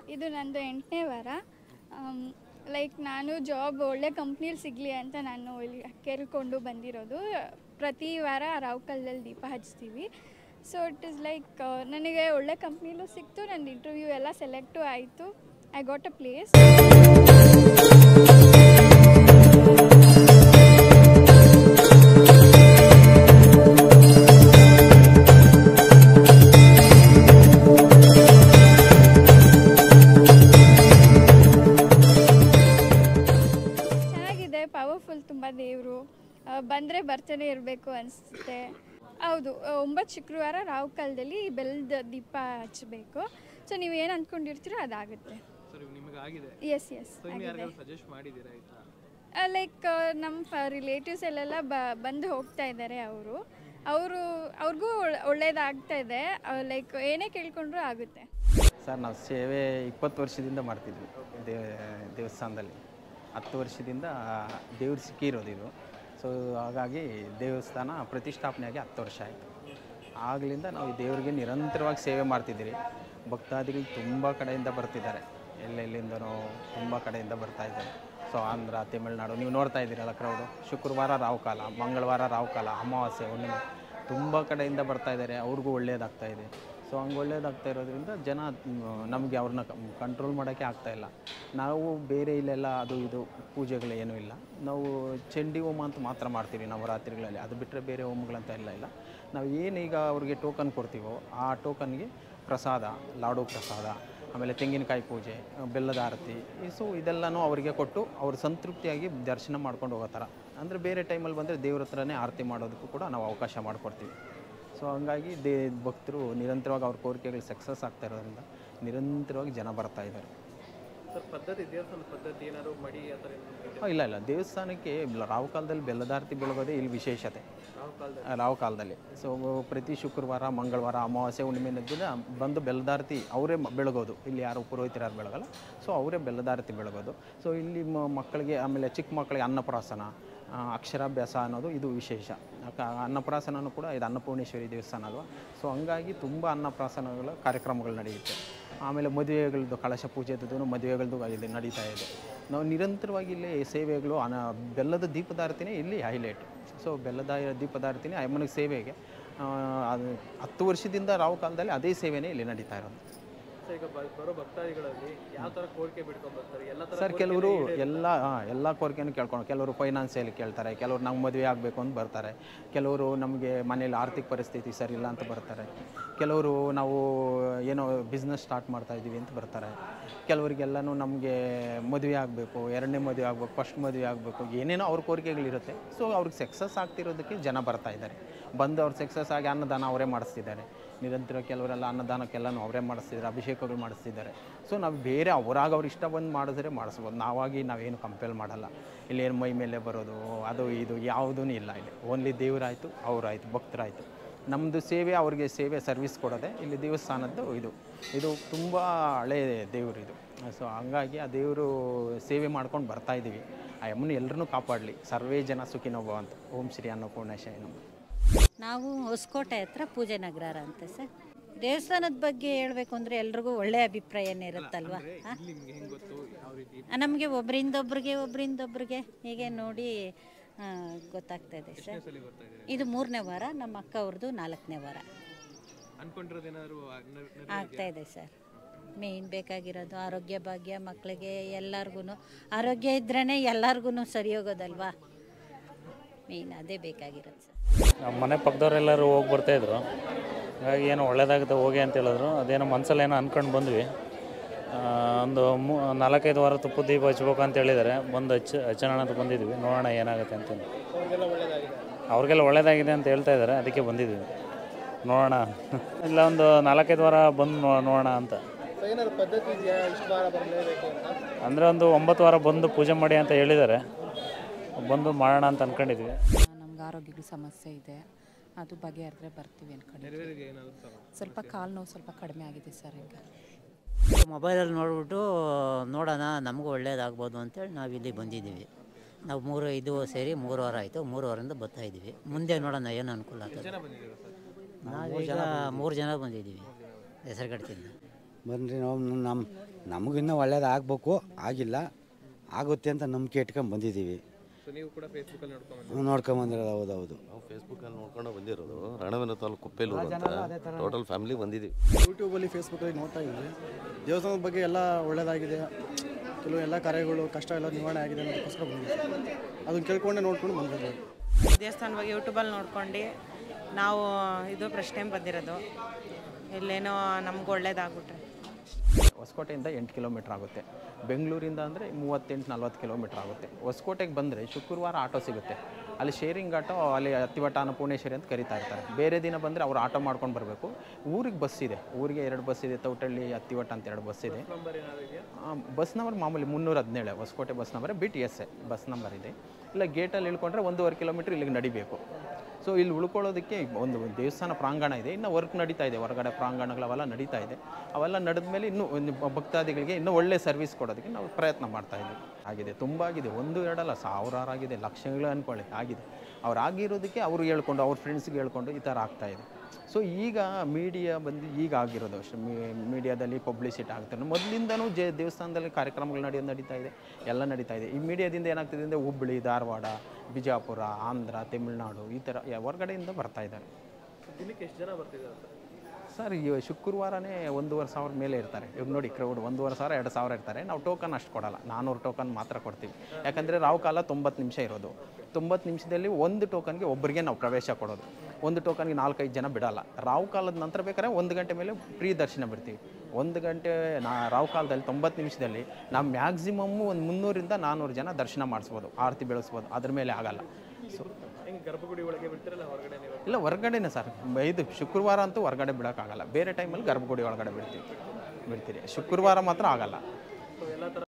ಇದು ನಂದು ಎಂಟನೇ ವಾರ ಲೈಕ್ ನಾನು ಜಾಬ್ ಒಳ್ಳೆ ಕಂಪ್ನೀಲಿ ಸಿಗಲಿ ಅಂತ ನಾನು ಇಲ್ಲಿ ಕೇಳ್ಕೊಂಡು ಬಂದಿರೋದು ಪ್ರತಿ ವಾರ ರಾವ್ಕಲ್ದಲ್ಲಿ ದೀಪ ಹಚ್ತೀವಿ ಸೊ ಇಟ್ ಇಸ್ ಲೈಕ್ ನನಗೆ ಒಳ್ಳೆ ಕಂಪ್ನಿಲೂ ಸಿಕ್ತು ನನ್ನ ಇಂಟರ್ವ್ಯೂ ಎಲ್ಲ ಸೆಲೆಕ್ಟು ಆಯಿತು ಐ ಗಾಟ್ ಅ ಪ್ಲೇಸ್ ಚೆನ್ನಾಗಿದೆ ಪವರ್ಫುಲ್ ತುಂಬ ದೇವರು ಬಂದರೆ ಬರ್ತಾನೆ ಇರಬೇಕು ಅನಿಸುತ್ತೆ ಹೌದು ಆ, ಒಂಬತ್ತು ಶುಕ್ರವಾರ ರಾವ್ ಕಾಲದಲ್ಲಿ ಬೆಲ್ಲದ ದೀಪ ಹಚ್ಚಬೇಕು ಸೊ ನೀವು ಏನು ಅಂದ್ಕೊಂಡಿರ್ತೀರೋ ಅದಾಗುತ್ತೆ ಸರ್ ನಿಮಗೆ ಆಗಿದೆ ಎಸ್ ಎಸ್ ಸೊ ಇನ್ನು ಯಾರಿಗಾದ್ರು ಸಜೆಸ್ಟ್ ಮಾಡಿದ್ದೀರಾ ಆಯ್ತಾ ಲೈಕ್ ನಮ್ಮ ರಿಲೇಟಿವ್ಸ್ ಎಲ್ಲೆಲ್ಲ ಬ ಬಂದು ಹೋಗ್ತಾ ಇದ್ದಾರೆ ಅವರು ಅವರು ಅವ್ರಿಗೂ ಒಳ್ಳೇದಾಗ್ತಾ ಇದೆ ಲೈಕ್ ಏನೇ ಕೇಳ್ಕೊಂಡ್ರೂ ಆಗುತ್ತೆ ಸರ್ ನಾವು ಸೇವೆ ಇಪ್ಪತ್ತು ವರ್ಷದಿಂದ ಮಾಡ್ತಿದ್ವಿ ದೇವ ದೇವಸ್ಥಾನದಲ್ಲಿ ಹತ್ತು ವರ್ಷದಿಂದ ದೇವ್ರು ಸಿಕ್ಕಿರೋದು ಇದು ಸೊ ಹಾಗಾಗಿ ದೇವಸ್ಥಾನ ಪ್ರತಿಷ್ಠಾಪನೆಯಾಗಿ ಹತ್ತು ವರ್ಷ ಆಯಿತು ಆಗಲಿಂದ ನಾವು ಈ ದೇವರಿಗೆ ನಿರಂತರವಾಗಿ ಸೇವೆ ಮಾಡ್ತಿದ್ದೀರಿ ಭಕ್ತಾದಿಗಳು ತುಂಬ ಕಡೆಯಿಂದ ಬರ್ತಿದ್ದಾರೆ ಎಲ್ಲೆಲ್ಲಿಂದನೋ ತುಂಬ ಕಡೆಯಿಂದ ಬರ್ತಾ ಇದ್ದಾರೆ ಸೊ ಆಂಧ್ರ ತಮಿಳ್ನಾಡು ನೀವು ನೋಡ್ತಾ ಇದ್ದೀರಲ್ಲ ಕ್ರೌಡು ಶುಕ್ರವಾರ ರಾಹುಕಾಲ ಮಂಗಳವಾರ ರಾಹುಕಾಲ ಅಮಾವಾಸ್ಯೆ ಹುಣ್ಣಿಮೆ ತುಂಬ ಕಡೆಯಿಂದ ಬರ್ತಾ ಇದ್ದಾರೆ ಅವ್ರಿಗೂ ಒಳ್ಳೇದಾಗ್ತಾ ಇದೆ ಸೊ ಹಂಗೆ ಒಳ್ಳೇದಾಗ್ತಾ ಇರೋದ್ರಿಂದ ಜನ ನಮಗೆ ಅವ್ರನ್ನ ಕಂಟ್ರೋಲ್ ಮಾಡೋಕ್ಕೆ ಆಗ್ತಾ ಇಲ್ಲ ನಾವು ಬೇರೆ ಇಲ್ಲೆಲ್ಲ ಅದು ಇದು ಪೂಜೆಗಳು ಏನೂ ಇಲ್ಲ ನಾವು ಚಂಡಿ ಹೋಮ ಅಂತ ಮಾತ್ರ ಮಾಡ್ತೀವಿ ನವರಾತ್ರಿಗಳಲ್ಲಿ ಅದು ಬಿಟ್ಟರೆ ಬೇರೆ ಹೋಮಗಳಂತ ಇಲ್ಲ ಇಲ್ಲ ನಾವು ಏನೀಗ ಅವ್ರಿಗೆ ಟೋಕನ್ ಕೊಡ್ತೀವೋ ಆ ಟೋಕನ್ಗೆ ಪ್ರಸಾದ ಲಾಡು ಪ್ರಸಾದ ಆಮೇಲೆ ತೆಂಗಿನಕಾಯಿ ಪೂಜೆ ಬೆಲ್ಲದ ಆರತಿ ಸೊ ಇದೆಲ್ಲನೂ ಅವರಿಗೆ ಕೊಟ್ಟು ಅವ್ರು ಸಂತೃಪ್ತಿಯಾಗಿ ದರ್ಶನ ಮಾಡ್ಕೊಂಡು ಹೋಗೋ ಥರ ಅಂದರೆ ಬೇರೆ ಟೈಮಲ್ಲಿ ಬಂದರೆ ದೇವ್ರ ಹತ್ರನೇ ಆರತಿ ಮಾಡೋದಕ್ಕೂ ಕೂಡ ನಾವು ಅವಕಾಶ ಮಾಡಿಕೊಡ್ತೀವಿ ಸೊ ಹಂಗಾಗಿ ದೇ ಭಕ್ತರು ನಿರಂತರವಾಗಿ ಅವ್ರ ಕೋರಿಕೆಗಳು ಸಕ್ಸಸ್ ಆಗ್ತಾ ಇರೋದ್ರಿಂದ ನಿರಂತರವಾಗಿ ಜನ ಬರ್ತಾ ಇದ್ದಾರೆ ಸರ್ ಪದ್ಧತಿ ದೇವಸ್ಥಾನದ ಪದ್ಧತಿ ಏನಾದ್ರು ಮಡಿ ಆ ಥರ ಏನಾದ್ರು ಆ, ಇಲ್ಲ ಇಲ್ಲ ದೇವಸ್ಥಾನಕ್ಕೆ ಬ- ರಾವು ಕಾಲದಲ್ಲಿ ಬೆಲ್ಲದಾರತಿ ಬೆಳಗೋದೇ ಇಲ್ಲಿ ವಿಶೇಷತೆ ಯಾವ ಕಾಲದಲ್ಲಿ ಆ, ರಾವು ಕಾಲದಲ್ಲಿ ಸೊ ಪ್ರತಿ ಶುಕ್ರವಾರ ಮಂಗಳವಾರ ಅಮಾವಾಸ್ಯೆ ಹುಣ್ಣಿಮೆ ದಿನ ಬಂದು ಬೆಲ್ಲದಾರತಿ ಅವರೇ ಮ- ಬೆಳಗೋದು ಇಲ್ಲಿ ಯಾರು ಪುರೋಹಿತರು ಯಾರು ಬೆಳಗಲ್ಲ ಸೊ ಅವರೇ ಬೆಲ್ಲದಾರತಿ ಬೆಳಗೋದು ಸೊ ಇಲ್ಲಿ ಮ- ಮಕ್ಕಳಿಗೆ ಆಮೇಲೆ ಚಿಕ್ಕ ಮಕ್ಕಳಿಗೆ ಅನ್ನಪ್ರಾಸನ ಆ, ಅಕ್ಷರಾಭ್ಯಾಸ ಅನ್ನೋದು ಇದು ವಿಶೇಷ ಅಕ- ಅನ್ನಪ್ರಾಸನನೂ ಕೂಡ ಇದು ಅನ್ನಪೂರ್ಣೇಶ್ವರಿ ದೇವಸ್ಥಾನ ಅಲ್ವಾ ಸೊ ಹಂಗಾಗಿ ತುಂಬ ಅನ್ನಪ್ರಾಸನಗಳ ಕಾರ್ಯಕ್ರಮಗಳು ನಡೆಯುತ್ತೆ ಆಮೇಲೆ ಮದುವೆಗಳದ್ದು ಕಳಶ ಪೂಜೆದ್ದು ಮದುವೆಗಳದ್ದು ಇಲ್ಲಿ ನಡೀತಾ ಇದೆ ನಾವು ನಿರಂತರವಾಗಿ ಇಲ್ಲಿ ಸೇವೆಗಳು ಅನ ಬೆಲ್ಲದ ದೀಪದಾರತಿನೇ ಇಲ್ಲಿ ಹೈಲೈಟ್ ಸೊ ಬೆಲ್ಲದ ದೀಪದಾರತಿನೇ ಅಮ್ಮನಿಗೆ ಸೇವೆಗೆ ಆ, ಅದು ಹತ್ತು ವರ್ಷದಿಂದ ರಾವು ಕಾಲದಲ್ಲಿ ಅದೇ ಸೇವೆನೇ ಇಲ್ಲಿ ನಡೀತಾ ಇರೋದು ಸೊ ಈಗ ಬ- ಬರೋ ಭಕ್ತಾದಿಗಳಲ್ಲಿ ಯಾವ ಥರ ಕೋರಿಕೆ ಬಿಡ್ಕೊಂಡು ಬರ್ತಾರೆ ಎಲ್ಲ ಥರ ಸರ್ ಕೆಲವರು ಎಲ್ಲ ಹಾಂ ಎಲ್ಲ ಕೋರಿಕೆನೂ ಕೇಳ್ಕೊಂಡು ಕೆಲವರು ಫೈನಾನ್ಸಿಯಲಿ ಕೇಳ್ತಾರೆ ಕೆಲವರು ನಂಗೆ ಮದುವೆ ಆಗಬೇಕು ಅಂತ ಬರ್ತಾರೆ ಕೆಲವರು ನಮಗೆ ಮನೇಲಿ ಆರ್ಥಿಕ ಪರಿಸ್ಥಿತಿ ಸರಿ ಇಲ್ಲ ಅಂತ ಬರ್ತಾರೆ ಕೆಲವರು ನಾವು ಏನೋ ಬಿಸ್ನೆಸ್ ಸ್ಟಾರ್ಟ್ ಮಾಡ್ತಾ ಇದ್ದೀವಿ ಅಂತ ಬರ್ತಾರೆ ಕೆಲವರಿಗೆಲ್ಲನೂ ನಮಗೆ ಮದುವೆ ಆಗಬೇಕು ಎರಡನೇ ಮದುವೆ ಆಗಬೇಕು ಫಸ್ಟ್ ಮದುವೆ ಆಗಬೇಕು ಏನೇನೋ ಅವ್ರ ಕೋರಿಕೆಗಳಿರುತ್ತೆ ಸೊ ಅವ್ರಿಗೆ ಸಕ್ಸಸ್ ಆಗ್ತಿರೋದಕ್ಕೆ ಜನ ಬರ್ತಾ ಇದ್ದಾರೆ ಬಂದು ಅವ್ರು ಸಕ್ಸಸ್ ಆಗಿ ಅನ್ನದಾನ ಅವರೇ ಮಾಡಿಸ್ತಿದ್ದಾರೆ ನಿರಂತರ ಕೆಲವರೆಲ್ಲ ಅನ್ನದಾನಕ್ಕೆಲ್ಲನೂ ಅವರೇ ಮಾಡಿಸ್ತಿದ್ದಾರೆ ಅಭಿಷೇಕಗಳು ಮಾಡಿಸ್ತಿದ್ದಾರೆ ಸೊ ನಾವು ಬೇರೆ ಅವರಾಗ ಅವ್ರು ಇಷ್ಟ ಬಂದು ಮಾಡಿದ್ರೆ ಮಾಡಿಸ್ಬೋದು ನಾವಾಗಿ ನಾವೇನು ಕಂಪೇಲ್ ಮಾಡಲ್ಲ ಇಲ್ಲೇನು ಮೈ ಮೇಲೆ ಬರೋದು ಅದು ಇದು ಯಾವುದೂ ಇಲ್ಲ ಇಲ್ಲಿ ಓನ್ಲಿ ದೇವರಾಯಿತು ಅವರಾಯಿತು ಭಕ್ತರಾಯಿತು ನಮ್ಮದು ಸೇವೆ ಅವ್ರಿಗೆ ಸೇವೆ ಸರ್ವಿಸ್ ಕೊಡೋದೆ ಇಲ್ಲಿ ದೇವಸ್ಥಾನದ್ದು ಇದು ಇದು ತುಂಬ ಹಳೆ ದೇವರು ಇದು ಸೊ ಹಂಗಾಗಿ ಆ ದೇವರು ಸೇವೆ ಮಾಡ್ಕೊಂಡು ಬರ್ತಾ ಇದ್ದೀವಿ ಆ ಅಮ್ಮನ ಎಲ್ಲರನ್ನೂ ಕಾಪಾಡಲಿ ಸರ್ವೇ ಜನ ಸುಖಿನೋಭವ ಅಂತ ಓಂ ಶ್ರೀ ಅನ್ನಪೂರ್ಣೇಶ ನಮ ನಾವು ಹೊಸಕೋಟೆ ಹತ್ರ ಪೂಜೆ ನಗರ ಅಂತ ಸರ್ ದೇವಸ್ಥಾನದ ಬಗ್ಗೆ ಹೇಳಬೇಕು ಅಂದರೆ ಎಲ್ರಿಗೂ ಒಳ್ಳೆ ಅಭಿಪ್ರಾಯನೇ ಇರುತ್ತಲ್ವಾ ನಿಮ್ಗೆ ಹೆಂಗೆ ಗೊತ್ತು ಯಾವ ರೀತಿ ನಮಗೆ ಒಬ್ಬರಿಂದೊಬ್ರಿಗೆ ಒಬ್ಬರಿಂದೊಬ್ರಿಗೆ ಹೀಗೆ ನೋಡಿ ಆ, ಗೊತ್ತಾಗ್ತಾ ಇದೆ ಸರ್ ಸಲ ಬರ್ತಾ ಇದ್ದೀರಿ ಇದು ಮೂರನೇ ವಾರ ನಮ್ಮ ಅಕ್ಕ ಅವ್ರದ್ದು ನಾಲ್ಕನೇ ವಾರ ಅನ್ಕೊಂಡಿರೋದೇನಾದ್ರು ಆಗ್ತಾ ಇದೆ ಸರ್ ಮೇಯ್ನ್ ಬೇಕಾಗಿರೋದು ಆರೋಗ್ಯ ಭಾಗ್ಯ ಮಕ್ಕಳಿಗೆ ಎಲ್ಲರಿಗೂ ಆರೋಗ್ಯ ಇದ್ರೇ ಎಲ್ಲರಿಗೂ ಸರಿ ಹೋಗೋದಲ್ವಾ ಮೇಯ್ನ್ ಅದೇ ಬೇಕಾಗಿರೋದು ಸರ್ ನಮ್ಮ ಮನೆ ಪಕ್ಕದವರೆಲ್ಲರೂ ಹೋಗಿ ಬರ್ತಾಯಿದ್ರು ಹಾಗಾಗಿ ಏನೋ ಒಳ್ಳೇದಾಗುತ್ತೆ ಹೋಗಿ ಅಂತ ಹೇಳಿದ್ರು ಅದೇನೋ ಮನಸ್ಸಲ್ಲಿ ಏನೋ ಅಂದ್ಕೊಂಡು ಬಂದ್ವಿ ಆ, ಒಂದು ಮೂ ನಾಲ್ಕೈದು ವಾರ ತುಪ್ಪದ ದೀಪ ಹಚ್ಬೇಕು ಅಂತ ಹೇಳಿದ್ದಾರೆ ಬಂದು ಹಚ್ಚ ಹಚ್ಚೋಣ ಅಂತ ಬಂದಿದ್ವಿ ನೋಡೋಣ ಏನಾಗುತ್ತೆ ಅಂತ ಅವ್ರಿಗೆಲ್ಲ ಒಳ್ಳೇದಾಗಿದೆ ಅವ್ರಿಗೆಲ್ಲ ಒಳ್ಳೇದಾಗಿದೆ ಅಂತ ಹೇಳ್ತಾ ಇದ್ದಾರೆ ಅದಕ್ಕೆ ಬಂದಿದ್ವಿ ನೋಡೋಣ ಇಲ್ಲ ಒಂದು ನಾಲ್ಕೈದು ವಾರ ಬಂದು ನೋ- ನೋಡೋಣ ಅಂತ ಸೊ ಏನಾದ್ರು ಪದ್ಧತಿ ಇದೆಯಾ ಇಷ್ಟು ವಾರ ಬರಲೇಬೇಕು ಅಂತ ಅಂದರೆ ಒಂದು ಒಂಬತ್ತು ವಾರ ಬಂದು ಪೂಜೆ ಮಾಡಿ ಅಂತ ಹೇಳಿದ್ದಾರೆ ಬಂದು ಮಾಡೋಣ ಅಂತ ಅಂದ್ಕೊಂಡಿದ್ವಿ ನಮ್ಗೆ ಆರೋಗ್ಯಗಳ ಸಮಸ್ಯೆ ಇದೆ ಅದು ಬಗೆಹರಿದ್ರೆ ಬರ್ತೀವಿ ಅನ್ಕೊಂಡಿದ್ವಿ ನೆರವೇರಿಗೆ ಏನಾದ್ರು ಸರ್ ಸ್ವಲ್ಪ ಕಾಲು ನೋವು ಸ್ವಲ್ಪ ಕಡಿಮೆ ಆಗಿದೆ ಸರ್ ಈಗ ಮೊಬೈಲಲ್ಲಿ ನೋಡ್ಬಿಟ್ಟು ನೋಡೋಣ ನಮಗೂ ಒಳ್ಳೇದಾಗ್ಬೋದು ಅಂತೇಳಿ ನಾವು ಇಲ್ಲಿ ಬಂದಿದ್ದೀವಿ ನಾವು ಮೂರು ಇದು ಸೇರಿ ಮೂರು ವಾರ ಆಯಿತು ಮೂರು ವಾರದಿಂದ ಬರ್ತಾ ಇದ್ದೀವಿ ಮುಂದೆ ನೋಡೋಣ ಏನು ಅನುಕೂಲ ಆಗ್ತದೆ ನಾವೀಗ ಮೂರು ಜನ ಬಂದಿದ್ದೀವಿ ಹೆಸರುಗಡ್ತಿಂದ ಬನ್ನಿರಿ ನಾವು ನಮ್ಮ ನಮಗಿನ್ನೂ ಒಳ್ಳೇದಾಗಬೇಕು ಆಗಿಲ್ಲ ಆಗುತ್ತೆ ಅಂತ ನಂಬಿಕೆ ಇಟ್ಕೊಂಡು ಬಂದಿದ್ದೀವಿ ಸೊ ನೀವು ಕೂಡ ಫೇಸ್ಬುಕ್ಕಲ್ಲಿ ನೋಡ್ಕೊಂಡು ನೋಡ್ಕೊಂಬಂದಿರೋದು ಹೌದು ಹೌದು ನಾವು ಫೇಸ್ಬುಕ್ಕಲ್ಲಿ ನೋಡ್ಕೊಂಡು ಬಂದಿರೋದು ರಣವೇನ ತಾಲೂಕು ಕುಪ್ಪೇಲೂರು ಅಂತ ಟೋಟಲ್ ಫ್ಯಾಮಿಲಿ ಬಂದಿದ್ದೀವಿ ಯೂಟ್ಯೂಬಲ್ಲಿ ಫೇಸ್ಬುಕ್ಕಲ್ಲಿ ನೋಡ್ತಾ ಇದ್ವಿ ದೇವಸ್ಥಾನದ ಬಗ್ಗೆ ಎಲ್ಲ ಒಳ್ಳೆಯದಾಗಿದೆ ಕೆಲವು ಎಲ್ಲ ಕಾರ್ಯಗಳು ಕಷ್ಟ ಎಲ್ಲ ನಿವಾರಣೆ ಆಗಿದೆ ಅನ್ನೋದಕ್ಕೋಸ್ಕರ ಬಂದಿದ್ವಿ ಅದನ್ನು ಕೇಳ್ಕೊಂಡೆ ನೋಡ್ಕೊಂಡು ಬಂದಿದ್ವಿ ದೇವಸ್ಥಾನ ಬಗ್ಗೆ ಯೂಟ್ಯೂಬಲ್ಲಿ ನೋಡ್ಕೊಂಡು ನಾವು ಇದು ಪ್ರಶ್ನೆ ಬಂದಿರೋದು ಇಲ್ಲೇನೋ ನಮ್ಗೆ ಒಳ್ಳೇದಾಗ್ಬಿಟ್ರೆ ಹೊಸಕೋಟೆಯಿಂದ ಎಂಟು ಕಿಲೋಮೀಟ್ರ್ ಆಗುತ್ತೆ ಬೆಂಗಳೂರಿಂದ ಅಂದರೆ ಮೂವತ್ತೆಂಟು ನಲ್ವತ್ತು ಕಿಲೋಮೀಟ್ರ್ ಆಗುತ್ತೆ ಹೊಸಕೋಟೆಗೆ ಬಂದರೆ ಶುಕ್ರವಾರ ಆಟೋ ಸಿಗುತ್ತೆ ಅಲ್ಲಿ ಶೇರಿಂಗ್ ಆಟೋ ಅಲ್ಲಿ ಅತ್ತಿವಟ ಅನ್ನಪೂರ್ಣೇಶ್ವರಿ ಅಂತ ಕರಿತಾ ಇರ್ತಾರೆ ಬೇರೆ ದಿನ ಬಂದರೆ ಅವ್ರು ಆಟೋ ಮಾಡ್ಕೊಂಡು ಬರಬೇಕು ಊರಿಗೆ ಬಸ್ ಇದೆ ಊರಿಗೆ ಎರಡು ಬಸ್ ಇದೆ ತೌಟಳ್ಳಿ ಅತ್ತಿವಟ ಅಂತ ಎರಡು ಬಸ್ ಇದೆ ನಂಬರ್ ಏನಾದ್ರು ಇದೆಯಾ ಆ, ಬಸ್ ನಂಬರ್ ಮಾಮೂಲಿ ಮುನ್ನೂರ ಹದಿನೇಳು Hoskote bus number B T S A bus number ಇದೆ ಇಲ್ಲ ಗೇಟಲ್ಲಿ ಇಳ್ಕೊಂಡ್ರೆ ಒಂದೂವರೆ ಕಿಲೋಮೀಟ್ರ್ ಇಲ್ಲಿಗೆ ನಡಿಬೇಕು ಸೊ ಇಲ್ಲಿ ಉಳ್ಕೊಳ್ಳೋದಕ್ಕೆ ಒಂದು ದೇವಸ್ಥಾನ ಪ್ರಾಂಗಣ ಇದೆ ಇನ್ನು ವರ್ಕ್ ನಡೀತಾ ಇದೆ ಹೊರಗಡೆ ಪ್ರಾಂಗಣಗಳು ಅವೆಲ್ಲ ನಡೀತಾ ಇದೆ ಅವೆಲ್ಲ ನಡೆದ ಮೇಲೆ ಇನ್ನೂ ಒಂದು ಭಕ್ತಾದಿಗಳಿಗೆ ಇನ್ನೂ ಒಳ್ಳೆ ಸರ್ವಿಸ್ ಕೊಡೋದಕ್ಕೆ ನಾವು ಪ್ರಯತ್ನ ಮಾಡ್ತಾ ಇದ್ದೀವಿ ಆಗಿದೆ ತುಂಬ ಆಗಿದೆ ಒಂದು ಎರಡಲ್ಲ ಸಾವಿರಾರು ಆಗಿದೆ ಲಕ್ಷಗಳು ಅಂದ್ಕೊಳ್ಳಿ ಆಗಿದೆ ಅವ್ರು ಆಗಿರೋದಕ್ಕೆ ಅವರು ಹೇಳ್ಕೊಂಡು ಅವ್ರ ಫ್ರೆಂಡ್ಸ್ಗೆ ಹೇಳ್ಕೊಂಡು ಈ ಥರ ಆಗ್ತಾ ಇದೆ ಸೊ ಈಗ ಮೀಡಿಯಾ ಬಂದು ಈಗ ಆಗಿರೋದು ಅಷ್ಟೇ ಮೀಡಿಯಾದಲ್ಲಿ ಪಬ್ಲಿಸಿಟಿ ಆಗ್ತಾರೆ ಮೊದಲಿಂದನೂ ಜೆ ದೇವಸ್ಥಾನದಲ್ಲಿ ಕಾರ್ಯಕ್ರಮಗಳು ನಡೆಯೋದು ನಡೀತಾ ಇದೆ ಎಲ್ಲ ನಡೀತಾ ಇದೆ ಈ ಮೀಡಿಯಾದಿಂದ ಏನಾಗ್ತಿದೆ ಅಂದರೆ ಹುಬ್ಬಳ್ಳಿ ಧಾರವಾಡ ಬಿಜಾಪುರ ಆಂಧ್ರ ತಮಿಳುನಾಡು ಈ ಥರ ಯ- ಹೊರಗಡೆಯಿಂದ ಬರ್ತಾ ಇದ್ದಾರೆ ದಿನಕ್ಕೆ ಎಷ್ಟು ಜನ ಬರ್ತಿದ್ದಾರೆ ಸರ್ ಸರ್ ಈ ಶುಕ್ರವಾರನೇ ಒಂದೂವರೆ ಸಾವಿರ ಮೇಲೆ ಇರ್ತಾರೆ ಇವಾಗ ನೋಡಿ ಕ್ರೌಡ್ ಒಂದೂವರೆ ಸಾವಿರ ಎರಡು ಸಾವಿರ ಇರ್ತಾರೆ ನಾವು ಟೋಕನ್ ಅಷ್ಟು ಕೊಡಲ್ಲ ನಾನ್ನೂರು ಟೋಕನ್ ಮಾತ್ರ ಕೊಡ್ತೀವಿ ಯಾಕಂದರೆ ರಾವು ಕಾಲ ತೊಂಬತ್ತು ನಿಮಿಷ ಇರೋದು ತೊಂಬತ್ತು ನಿಮಿಷದಲ್ಲಿ ಒಂದು ಟೋಕನ್ಗೆ ಒಬ್ಬರಿಗೆ ನಾವು ಪ್ರವೇಶ ಕೊಡೋದು ಒಂದು ಟೋಕನ್ಗೆ ನಾಲ್ಕೈದು ಜನ ಬಿಡಲ್ಲ ರಾವು ಕಾಲದ ನಂತರ ಬೇಕಾದ್ರೆ ಒಂದು ಗಂಟೆ ಮೇಲೆ ಫ್ರೀ ದರ್ಶನ ಬಿಡ್ತೀವಿ ಒಂದು ಗಂಟೆ ನಾ ರಾವು ಕಾಲದಲ್ಲಿ ತೊಂಬತ್ತು ನಿಮಿಷದಲ್ಲಿ ನಾವು ಮ್ಯಾಕ್ಸಿಮಮ್ಮು ಒಂದು ಮುನ್ನೂರಿಂದ ನಾನ್ನೂರು ಜನ ದರ್ಶನ ಮಾಡಿಸ್ಬೋದು ಆರತಿ ಬೆಳೆಸ್ಬೋದು ಅದ್ರ ಮೇಲೆ ಆಗಲ್ಲ ಸೊ ಹೆಂಗೆ ಗರ್ಭಗುಡಿ ಒಳಗೆ ಬಿಡ್ತಿರಲ್ಲ ಹೊರಗಡೆ ನೀವು ಇಲ್ಲ ಹೊರಗಡೆನೇ ಸರ್ ಇದು ಶುಕ್ರವಾರ ಅಂತೂ ಹೊರಗಡೆ ಬಿಡೋಕ್ಕಾಗಲ್ಲ ಬೇರೆ ಟೈಮಲ್ಲಿ ಗರ್ಭಗುಡಿ ಒಳಗಡೆ ಬಿಡ್ತೀವಿ ಬಿಡ್ತೀರಿ ಶುಕ್ರವಾರ ಮಾತ್ರ ಆಗಲ್ಲ ಸೊ ಎಲ್ಲ ಥರ